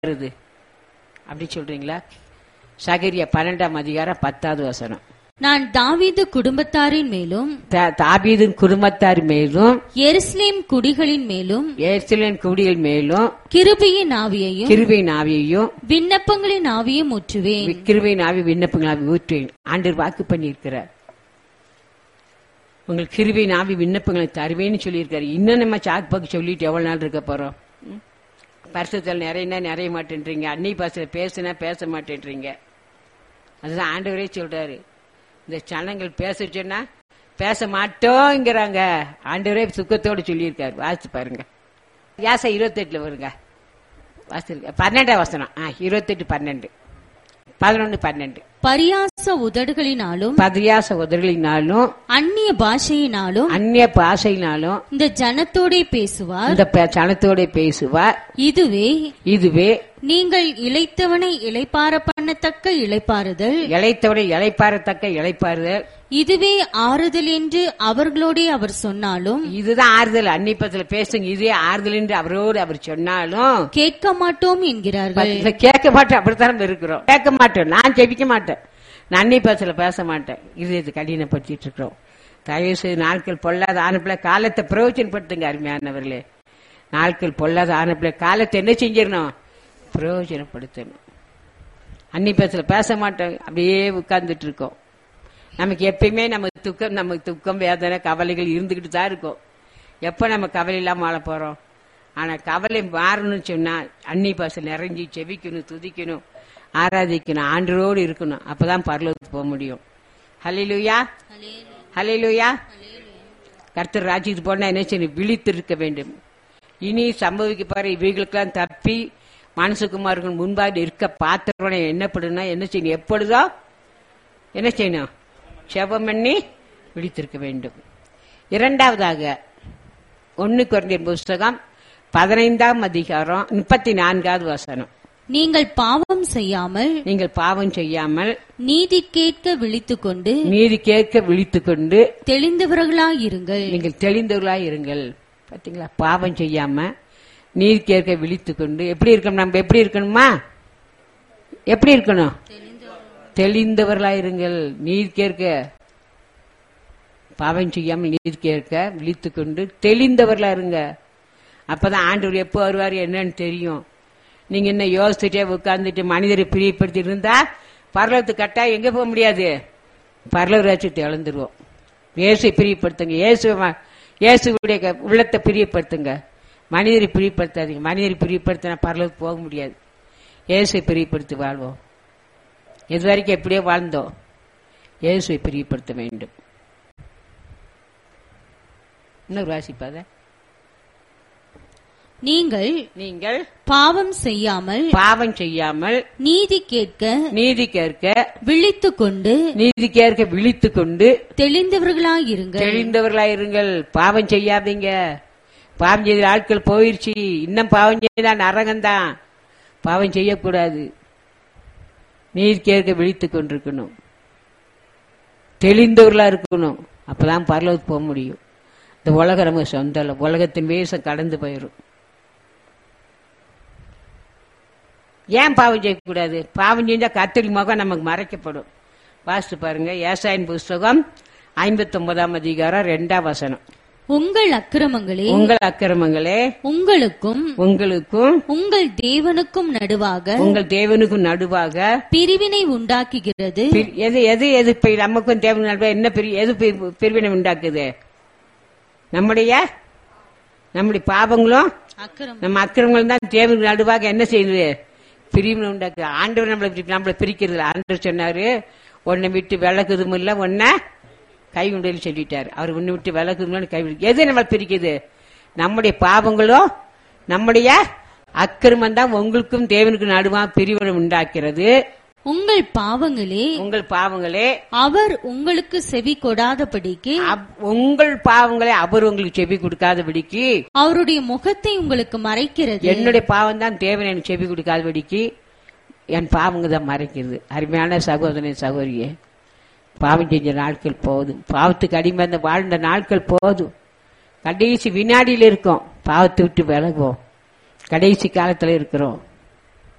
வருது அப்படி சொல்றீங்களா சகரியா பன்னெண்டாம் அதிகாரம் பத்தாவது வசனம் நான் தாவீது குடும்பத்தாரின் மேலும் தா- தாவீதின் குடும்பத்தார் மேலும் எருசலேம் குடிகளின் மேலும் ஏர்சிலின் குடிகள் மேலும் கிருபையின் ஆவியையும் கிருபையின் ஆவியையும் விண்ணப்பங்களின் ஆவியும் ஊற்றுவேன் கிருபையின் ஆவி விண்ணப்பங்கள் ஆவி ஊற்றுவேன் ஆண்டவர் வாக்கு பண்ணியிருக்கிறார் உங்களுக்கு கிருபையின் ஆவி விண்ணப்பங்களை தருவேன்னு சொல்லியிருக்காரு இன்னும் நம்ம சாக்கு பாக்கு சொல்லிட்டு எவ்வளவு நாள் இருக்க போறோம் ம்? பரிசுத்தல் நிறையனா நிறைய மாட்டேன்றீங்க அன்னை பாசல பேசுனா பேச மாட்டேன்றீங்க அதுதான் ஆண்டவரே சொல்றாரு இந்த சனங்கள் பேச சொன்னா பேச மாட்டோங்கிறாங்க ஆண்டவரே சுக்கத்தோடு சொல்லியிருக்காரு வாசிச்சு பாருங்க யாசை இருபத்தெட்டுல வருங்க வாசிருக்க பன்னெண்டாம் வசனம் ஆ இருபத்தெட்டு பன்னெண்டு பதினொன்னு பன்னெண்டு பரியாச உதடுகளினாலும் பதியாச உதர்களினாலும் அந்நிய பாஷையினாலும் அந்நிய பாஷையினாலும் இந்த ஜனத்தோடே பேசுவார் இந்த ப- சனத்தோட பேசுவார் இதுவே இதுவே நீங்கள் இளைத்தவனை இளைப்பார பண்ணத்தக்க இளைப்பாறுதல் இளைத்தவனை இளைப்பாறத்தக்க இளைப்பாறுதல் இதுவே ஆறுதல் என்று அவர்களோடே அவர் சொன்னாலும் இதுதான் ஆறுதல் அன்னிப்பத்துல பேசுங்க இதே ஆறுதல் என்று அவரோடு அவர் சொன்னாலும் கேட்க மாட்டோம் என்கிறார்கள் இதை கேட்க மாட்டோம் அப்படித்தான் இருக்கிறோம் கேட்க மாட்டோம் நான் ஜெபிக்க மாட்டேன் நான் அன்னி பேசல பேச மாட்டேன் இது இது கடினப்படுத்திட்டு இருக்கிறோம் தயவு செய்து நாட்கள் பொல்லாத ஆனப்பிள்ள காலத்தை பிரயோஜனப்படுத்துங்க அருமையானவர்களே நாட்கள் பொல்லாத ஆனப்பிள்ள காலத்தை என்ன செஞ்சிடணும் பிரயோஜனப்படுத்தணும் அன்னி பேசல பேச மாட்டோம் அப்படியே உட்கார்ந்துட்டு இருக்கோம் நமக்கு எப்பயுமே நமக்கு துக்கம் நமக்கு துக்கம் வேதனை கவலைகள் இருந்துகிட்டு தான் இருக்கும் எப்போ நம்ம கவலை இல்லாம வாழ போறோம் ஆனா கவலை மாறணும்னு சொன்னா அன்னி பாசல் நிறைஞ்சி செவிக்கணும் துதிக்கணும் ஆராதிக்கணும் ஆண்டரோடு இருக்கணும் அப்பதான் பரலோகத்துக்கு போக முடியும் ஹலிலுயா ஹலிலுயா கர்த்தர் ராஜ்யத்துக்கு போனா என்ன செய்யணும் விழித்திருக்க வேண்டும் இனி சம்பவிக்க பாரு இவைகளுக்கெல்லாம் தப்பி மனசுக்குமார்கள் முன்பாக இருக்க பாத்திரனை என்ன பண்ணுனா என்ன செய்யணும் எப்பொழுதோ என்ன செய்யணும் செபம் பண்ணி விழித்திருக்க வேண்டும் இரண்டாவதாக ஒன்னு குறைந்த புஸ்தகம் பதினைந்தாம் அதிகாரம் முப்பத்தி நான்காவது வசனம் நீங்கள் பாவம் செய்யாமல் நீங்கள் பாவம் செய்யாமல் நீதி கேட்க விழித்துக்கொண்டு நீதி கேட்க விழித்துக் கொண்டு தெளிந்தவர்களாயிருங்கள் நீங்கள் தெளிந்தவர்களாய் இருங்கள் பாத்தீங்களா பாவம் செய்யாம நீதி கேட்க விழித்துக் கொண்டு எப்படி இருக்கணும் நம்ம எப்படி இருக்கணுமா எப்படி இருக்கணும் தெளிந்தவர்களாய் இருங்கள் நீதி கேட்க பாவம் செய்யாமல் நீதி கேட்க விழித்துக் கொண்டு தெளிந்தவர்களா இருங்க அப்பதான் ஆண்டவர் எப்போ வருவார் என்னன்னு தெரியும் நீங்க என்ன யோசிச்சுட்டே உட்கார்ந்துட்டு மனிதரை பிரியப்படுத்தி இருந்தா பரலோகத்துக்கு கட்டா எங்க போக முடியாது பரலோக ராஜ்யத்தை இழந்துருவோம் இயேசை பிரியப்படுத்துங்க இயேசு இயேசுடைய க- உள்ளத்தை பிரியப்படுத்துங்க மனிதரை பிரியப்படுத்தாதீங்க மனிதரை பிரியப்படுத்தினா பரலோகத்துக்கு போக முடியாது இயேசை பிரியப்படுத்தி வாழ்வோம் இது வரைக்கும் எப்படியோ வாழ்ந்தோம் இயேசுவை பிரியப்படுத்த வேண்டும் இன்னும் வாசிப்பாத நீங்கள் நீங்கள் பாவம் செய்யாமல் பாவம் செய்யாமல் நீதி கேட்க நீதி கேட்க விழித்துக்கொண்டு நீதி கேட்க விழித்துக் கொண்டு தெளிந்தவர்களாயிருங்கள் தெளிந்தவர்களாயிருங்கள் பாவம் செய்யாதீங்க பாவம் செய்த ஆட்கள் போயிருச்சு இன்னும் பாவம் செய்தா நரகம்தான் பாவம் செய்யக்கூடாது நீர் கேட்க விழித்துக் கொண்டிருக்கணும் தெளிந்தவர்களா இருக்கணும் அப்பதான் பரலோகத்துக்கு போக முடியும் இந்த உலகம் நமக்கு சொந்தம் இல்ல. உலகத்தின் வேஷம் கடந்து போயிடும் ஏன் பாவம் செய்யக்கூடாது பாவம் செஞ்சா கத்தரி முகம் நமக்கு மறைக்கப்படும் வாசித்து பாருங்க ஏசாயின் புஸ்தகம் ஐம்பத்தி ஒன்பதாம் அதிகாரம் ரெண்டாம் வசனம் உங்கள் அக்கிரமங்களே உங்கள் அக்கிரமங்களே உங்களுக்கும் உங்களுக்கும் உங்கள் தேவனுக்கும் நடுவாக உங்கள் தேவனுக்கும் நடுவாக பிரிவினை உண்டாக்குகிறது பிரி- எது எது எது இப்ப நமக்கும் தேவன் நடுவாக என்ன பிரி எது பிரி- பிரிவினை உண்டாக்குது நம்முடைய நம்முடைய பாவங்களும் அக்கிரமம் நம்ம அக்கிரமங்கள் தான் தேவனுக்கு நடுவாக என்ன செய்யுது பிரிவினை உண்டாக்குது ஆண்டவர் நம்மளை பிரி- நம்மளை பிரிக்கிறது இல்ல. ஆண்டவர் சொன்னாரு உன்னை விட்டு விளக்குதும் இல்ல உன்னை கை உண்டல் சொல்லிட்டாரு அவர் உன்னை விட்டு விளக்குதும் கை விடு- எது நம்மளை பிரிக்குது நம்முடைய பாவங்களும் நம்முடைய அக்கிரமம் தான் உங்களுக்கும் தேவனுக்கும் நடுவாக பிரிவினை உண்டாக்கிறது உங்கள் பாவங்களே உங்கள் பாவங்களே அவர் உங்களுக்கு செவி கொடாதபடிக்கு அப்- உங்கள் பாவங்களை அவர் உங்களுக்கு செவி கொடுக்காதபடிக்கு அவருடைய முகத்தை உங்களுக்கு மறைக்கிறது என்னுடைய பாவம் தான் தேவன் எனக்கு செவி கொடுக்காதபடிக்கு என் பாவங்க தான் மறைக்கிறது அருமையான சகோதரன் சகோதரியே பாவம் செஞ்ச நாட்கள் போதும் பாவத்துக்கு அடிமை அந்த வாழ்ந்த நாட்கள் போதும் கடைசி வினாடியில் இருக்கோம் பாவத்தை விட்டு விலகுவோம் கடைசி காலத்துல இருக்கிறோம்